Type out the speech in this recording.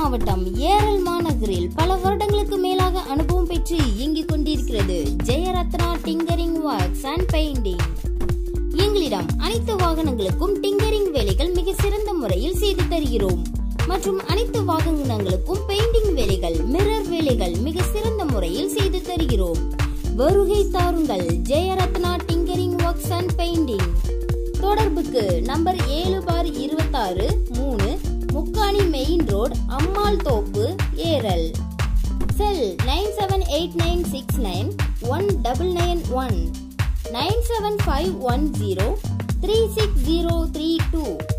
மாவட்டம் ஏரல் மாநகரில் பல வருடங்களுக்கு மேலாக அனுபவம் பெற்று இயங்கிக் கொண்டிருக்கிறது Jayaratna tinkering works and painting எங்களிடம் அனைத்து வாகனங்களுக்கும் டிங்கரிங் வேலைகள் மிக சிறந்த முறையில் செய்து தருகிறோம் மற்றும் அனைத்து வாகனங்களுக்கும் பெயிண்டிங் வேலைகள் மிரர் வேலைகள் மிக சிறந்த முறையில் செய்து தருகிறோம் வருகை தாருங்கள் Jayaratna tinkering works and painting தொடர்புக்கு நம்பர் ஏழு பார் இருபத்தாறு மூணு Mukkani main road Ammal Thoppu Eral cell nine seven eight nine six nine one double nine one nine seven five one zero three six zero three two